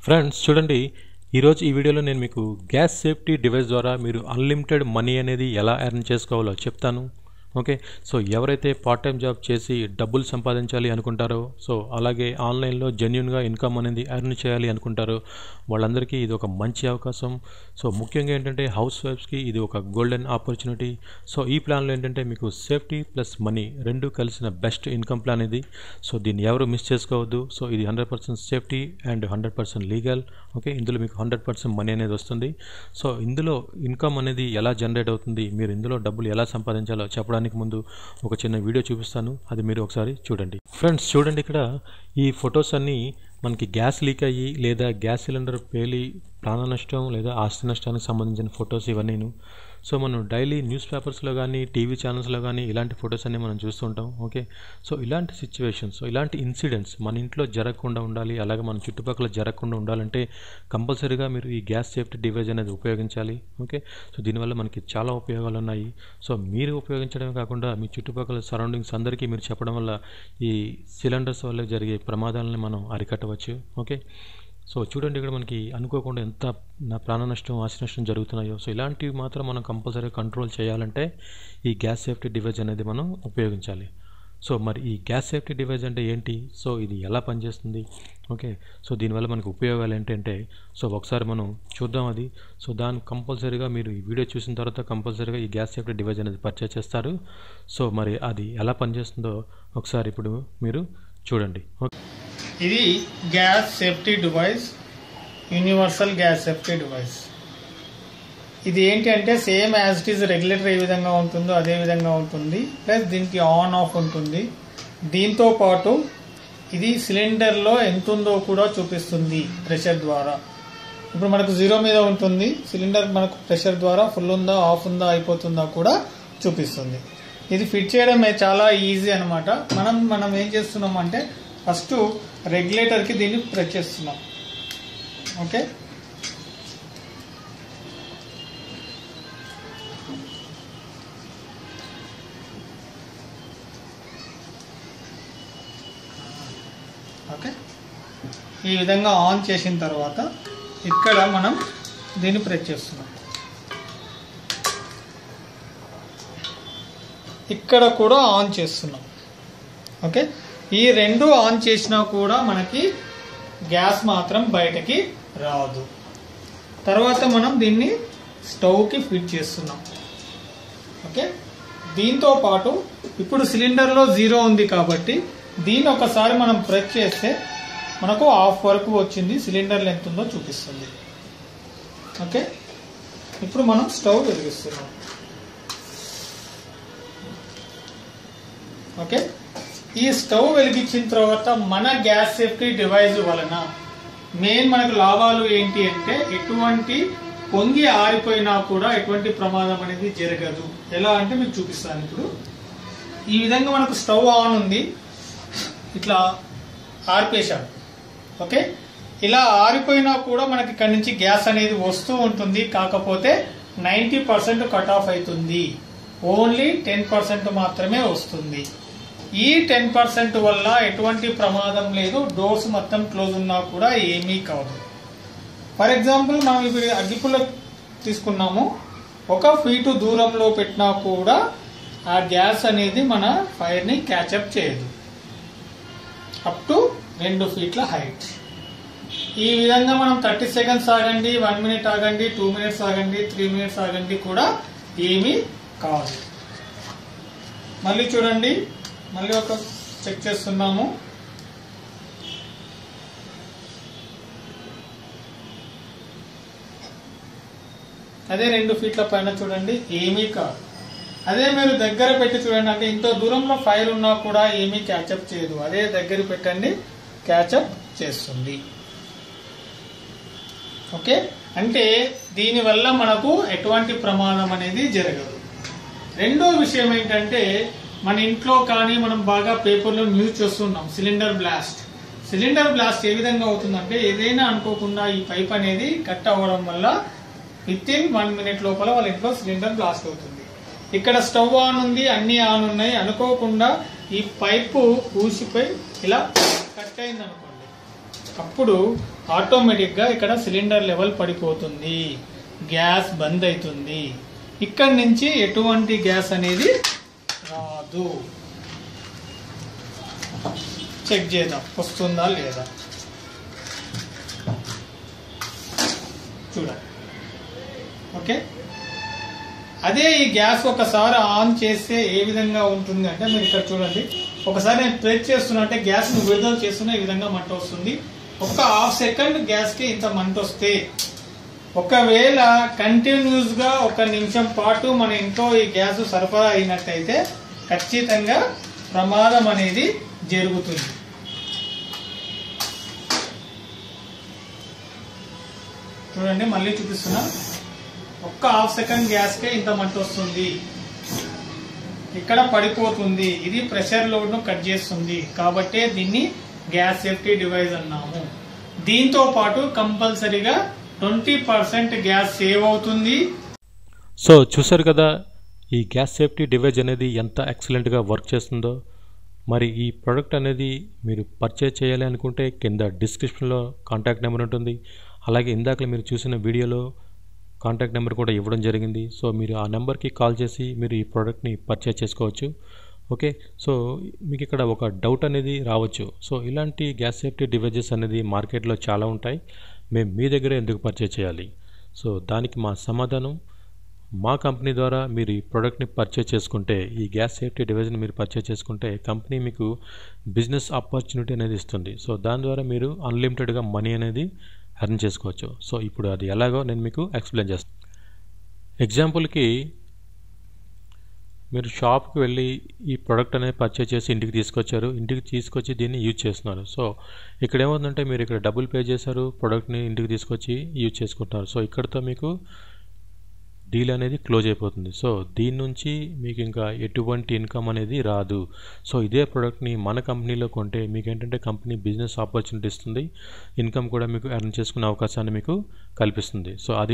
friends చూడండి ఈరోజు ఈ వీడియోలో నేను మీకు గ్యాస్ సేఫ్టీ డివైస్ ద్వారా మీరు అన్లిమిటెడ్ మనీ అనేది ఎలా ఎర్న్ చేసుకోవాలో చెప్తాను ఓకే సో ఎవరైతే పార్ట్ టైం జాబ్ చేసి డబ్బులు సంపాదించాలి అనుకుంటారో సో అలాగే ఆన్లైన్లో జెన్యున్గా ఇన్కమ్ అనేది ఎర్న్ చేయాలి అనుకుంటారో వాళ్ళందరికీ ఇది ఒక మంచి అవకాశం సో ముఖ్యంగా ఏంటంటే హౌస్ వైఫ్స్కి ఇది ఒక గోల్డెన్ ఆపర్చునిటీ సో ఈ ప్లాన్లో ఏంటంటే మీకు సేఫ్టీ ప్లస్ మనీ రెండు కలిసిన బెస్ట్ ఇన్కమ్ ప్లాన్ ఇది సో దీన్ని ఎవరు మిస్ చేసుకోవద్దు సో ఇది hundred percent safety and hundred percent legal okay ఇందులో మీకు హండ్రెడ్ పర్సెంట్ మనీ అనేది వస్తుంది సో ఇందులో ఇన్కమ్ అనేది ఎలా జనరేట్ అవుతుంది మీరు ఇందులో డబ్బులు ఎలా సంపాదించాలో చెప్పడానికి ముందు ఒక చిన్న వీడియో చూపిస్తాను అది మీరు ఒకసారి చూడండి ఫ్రెండ్స్ చూడండి ఇక్కడ ఈ ఫొటోస్ అన్నీ మనకి గ్యాస్ లీక్ అయ్యి లేదా గ్యాస్ సిలిండర్ పేలి ప్రాణ నష్టం లేదా ఆస్తి నష్టానికి సంబంధించిన ఫొటోస్ ఇవన్నీను సో మనం డైలీ న్యూస్ పేపర్స్లో కానీ టీవీ ఛానల్స్లో కానీ ఇలాంటి ఫొటోస్ అన్నీ మనం చూస్తుంటాం ఓకే సో ఇలాంటి సిచ్యువేషన్స్ సో ఇలాంటి ఇన్సిడెంట్స్ మన ఇంట్లో జరగకుండా ఉండాలి అలాగే మన చుట్టుపక్కల జరగకుండా ఉండాలంటే కంపల్సరీగా మీరు ఈ గ్యాస్ సేఫ్టీ డివైజ్ అనేది ఉపయోగించాలి ఓకే సో దీనివల్ల మనకి చాలా ఉపయోగాలు ఉన్నాయి సో మీరు ఉపయోగించడమే కాకుండా మీ చుట్టుపక్కల సరౌండింగ్స్ అందరికీ మీరు చెప్పడం వల్ల ఈ సిలిండర్స్ వల్ల జరిగే ప్రమాదాలని మనం అరికట్టవచ్చు ఓకే సో చూడండి ఇక్కడ మనకి అనుకోకుండా ఎంత నా ప్రాణ నష్టం ఆశ నష్టం జరుగుతున్నాయో సో ఇలాంటివి మాత్రం మనం కంపల్సరీ కంట్రోల్ చేయాలంటే ఈ గ్యాస్ సేఫ్టీ డివైజ్ అనేది మనం ఉపయోగించాలి సో మరి ఈ గ్యాస్ సేఫ్టీ డివైజ్ అంటే ఏంటి సో ఇది ఎలా పనిచేస్తుంది ఓకే సో దీనివల్ల మనకు ఉపయోగాలు ఏంటంటే సో ఒకసారి మనం చూద్దాం అది సో దాని కంపల్సరీగా మీరు ఈ వీడియో చూసిన తర్వాత కంపల్సరీగా ఈ గ్యాస్ సేఫ్టీ డివైజ్ అనేది పర్చేస్ చేస్తారు సో మరి అది ఎలా పనిచేస్తుందో ఒకసారి ఇప్పుడు మీరు చూడండి ఓకే ఇది gas safety device universal gas safety device ఇది ఏంటి అంటే same as it is regulator ఏ విధంగా ఉంటుందో అదే విధంగా ఉంటుంది ప్లస్ దీనికి ఆన్ ఆఫ్ ఉంటుంది దీంతో పాటు ఇది సిలిండర్లో ఎంత ఉందో కూడా చూపిస్తుంది ప్రెషర్ ద్వారా ఇప్పుడు మనకు జీరో మీద ఉంటుంది సిలిండర్ మనకు ప్రెషర్ ద్వారా ఫుల్ ఉందా ఆఫ్ ఉందా అయిపోతుందా కూడా చూపిస్తుంది ఇది ఫిట్ చేయడం చాలా ఈజీ అనమాట మనం మనం ఏం చేస్తున్నాం అంటే ఫస్ట్ రెగ్యులేటర్కి దీన్ని ప్రెస్ చేస్తున్నాం ఓకే ఓకే ఈ విధంగా ఆన్ చేసిన తర్వాత ఇక్కడ మనం దీన్ని ప్రెస్ చేస్తున్నాం ఇక్కడ కూడా ఆన్ చేస్తున్నాం ఓకే ఈ రెండు ఆన్ చేసినా కూడా మనకి గ్యాస్ మాత్రం బయటకి రాదు తర్వాత మనం దీన్ని స్టవ్కి ఫిట్ చేస్తున్నాం ఓకే దీంతో పాటు ఇప్పుడు సిలిండర్లో జీరో ఉంది కాబట్టి దీన్ని ఒకసారి మనం ప్రెస్ చేస్తే మనకు ఆఫ్ వరకు వచ్చింది సిలిండర్ ఎంత ఉందో చూపిస్తుంది ఓకే ఇప్పుడు మనం స్టవ్ వెలిగిస్తున్నాం ఓకే ఈ స్టవ్ వెలిగించిన తర్వాత మన గ్యాస్ సేఫ్టీ డివైస్ వలన మెయిన్ మనకు లాభాలు ఏంటి అంటే ఎటువంటి పొంగి ఆరిపోయినా కూడా ఎటువంటి ప్రమాదం అనేది జరగదు ఎలా అంటే మీకు చూపిస్తాను ఇప్పుడు ఈ విధంగా మనకు స్టవ్ ఆన్ ఉంది ఇట్లా ఆర్పేశాడు ఓకే ఇలా ఆరిపోయినా కూడా మనకి ఇక్కడ నుంచి గ్యాస్ అనేది వస్తూ ఉంటుంది కాకపోతే నైంటీ పర్సెంట్ కట్ ఆఫ్ అవుతుంది ఓన్లీ టెన్ పర్సెంట్ మాత్రమే వస్తుంది ఈ టెన్ పర్సెంట్ వల్ల ఎటువంటి ప్రమాదం లేదు డోర్స్ మొత్తం క్లోజ్ ఉన్నా కూడా ఏమీ కాదు ఫర్ ఎగ్జాంపుల్ మనం ఇప్పుడు అగ్గిపుల్ల తీసుకున్నాము ఒక ఫీటు దూరంలో పెట్టినా కూడా ఆ గ్యాస్ అనేది మన ఫైర్ని క్యాచప్ చేయదు అప్ టు రెండు ఫీట్ల హైట్ ఈ విధంగా మనం థర్టీ సెకండ్స్ ఆగండి వన్ మినిట్ ఆగండి టూ మినిట్స్ ఆగండి త్రీ మినిట్స్ ఆగండి కూడా ఏమీ కాదు మళ్ళీ చూడండి మళ్ళీ ఒక చెక్ చేస్తున్నాము అదే రెండు ఫీట్ల పైన చూడండి ఏమీ కాదు అదే మీరు దగ్గర పెట్టి చూడండి అంటే ఇంత దూరంలో ఫైర్ ఉన్నా కూడా ఏమీ క్యాచప్ చేయదు అదే దగ్గర పెట్టండి క్యాచప్ చేస్తుంది ఓకే అంటే దీనివల్ల మనకు ఎటువంటి ప్రమాదం అనేది జరగదు రెండో విషయం ఏంటంటే మన ఇంట్లో కానీ మనం బాగా పేపర్లో న్యూస్ చూస్తున్నాం సిలిండర్ బ్లాస్ట్ సిలిండర్ బ్లాస్ట్ ఏ విధంగా అవుతుందంటే ఏదైనా అనుకోకుండా ఈ పైప్ అనేది కట్ అవ్వడం వల్ల విత్ ఇన్ వన్ మినిట్ లోపల వాళ్ళ ఇంట్లో సిలిండర్ బ్లాస్ట్ అవుతుంది ఇక్కడ స్టవ్ ఆన్ ఉంది అన్ని ఆన్ ఉన్నాయి అనుకోకుండా ఈ పైపు ఊసిపోయి ఇలా కట్ అయింది అనుకోండి అప్పుడు ఆటోమేటిక్గా ఇక్కడ సిలిండర్ లెవెల్ పడిపోతుంది గ్యాస్ బంద్ అవుతుంది ఇక్కడి నుంచి ఎటువంటి గ్యాస్ అనేది రాదు చెక్ చేద్దాం వస్తుందా లేదా చూడండి ఓకే అదే ఈ గ్యాస్ ఒకసారి ఆన్ చేస్తే ఏ విధంగా ఉంటుంది అంటే మీరు ఇక్కడ చూడండి ఒకసారి నేను ప్రెస్ చేస్తున్నా అంటే గ్యాస్ ను విడుదల చేస్తున్న ఈ విధంగా మంట వస్తుంది ఒక హాఫ్ సెకండ్ గ్యాస్ కి ఇంత మంట వస్తే ఒకవేళ కంటిన్యూస్ గా ఒక నిమిషం పాటు మన ఇంట్లో ఈ గ్యాస్ సరఫరా అయినట్టయితే ఖచ్చితంగా ప్రమాదం అనేది జరుగుతుంది చూడండి మళ్ళీ చూపిస్తున్నా ఒక్క హాఫ్ సెకండ్ గ్యాస్ కే ఇంత మంట వస్తుంది ఇక్కడ పడిపోతుంది ఇది ప్రెషర్ లోడ్ ను కట్ చేస్తుంది కాబట్టి దీన్ని గ్యాస్ సేఫ్టీ డివైస్ అన్నాము దీంతో పాటు కంపల్సరీగా ట్వంటీ పర్సెంట్ గ్యాస్ సేవ్ అవుతుంది సో చూసారు కదా ఈ గ్యాస్ సేఫ్టీ డివైస్ అనేది ఎంత ఎక్సలెంట్గా వర్క్ చేస్తుందో మరి ఈ ప్రోడక్ట్ అనేది మీరు పర్చేజ్ చేయాలి అనుకుంటే కింద డిస్క్రిప్షన్లో కాంటాక్ట్ నెంబర్ ఉంటుంది అలాగే ఇందాక మీరు చూసిన వీడియోలో కాంటాక్ట్ నెంబర్ కూడా ఇవ్వడం జరిగింది సో మీరు ఆ నెంబర్కి కాల్ చేసి మీరు ఈ ప్రోడక్ట్ని పర్చేజ్ చేసుకోవచ్చు ఓకే సో మీకు ఇక్కడ ఒక డౌట్ అనేది రావచ్చు సో ఇలాంటి గ్యాస్ సేఫ్టీ డివైజెస్ అనేది మార్కెట్లో చాలా ఉంటాయి మేము మీ దగ్గర ఎందుకు పర్చేజ్ చేయాలి సో దానికి మా సమాధానం మా కంపెనీ ద్వారా మీరు ఈ ప్రోడక్ట్ని పర్చేజ్ చేసుకుంటే ఈ గ్యాస్ సేఫ్టీ డివైజ్ని మీరు పర్చేజ్ చేసుకుంటే కంపెనీ మీకు బిజినెస్ ఆపర్చునిటీ అనేది ఇస్తుంది సో దాని ద్వారా మీరు అన్లిమిటెడ్గా మనీ అనేది ఎర్న్ చేసుకోవచ్చు సో ఇప్పుడు అది ఎలాగో నేను మీకు ఎక్స్ప్లెయిన్ చేస్తాను ఎగ్జాంపుల్కి మీరు షాప్కి వెళ్ళి ఈ ప్రోడక్ట్ అనేది పర్చేజ్ చేసి ఇంటికి తీసుకొచ్చారు ఇంటికి తీసుకొచ్చి దీన్ని యూజ్ చేస్తున్నారు సో ఇక్కడ ఏమవుతుందంటే మీరు ఇక్కడ డబ్బులు పే చేశారు ప్రోడక్ట్ని ఇంటికి తీసుకొచ్చి యూజ్ చేసుకుంటున్నారు సో ఇక్కడతో మీకు డీల్ అనేది క్లోజ్ అయిపోతుంది సో దీని నుంచి మీకు ఇంకా ఎటువంటి ఇన్కమ్ అనేది రాదు సో ఇదే ప్రోడక్ట్ని మన కంపెనీలో కొంటే మీకు ఏంటంటే కంపెనీ బిజినెస్ ఆపర్చునిటీ ఇస్తుంది ఇన్కమ్ కూడా మీకు ఎర్న్ చేసుకునే అవకాశాన్ని మీకు కల్పిస్తుంది సో అది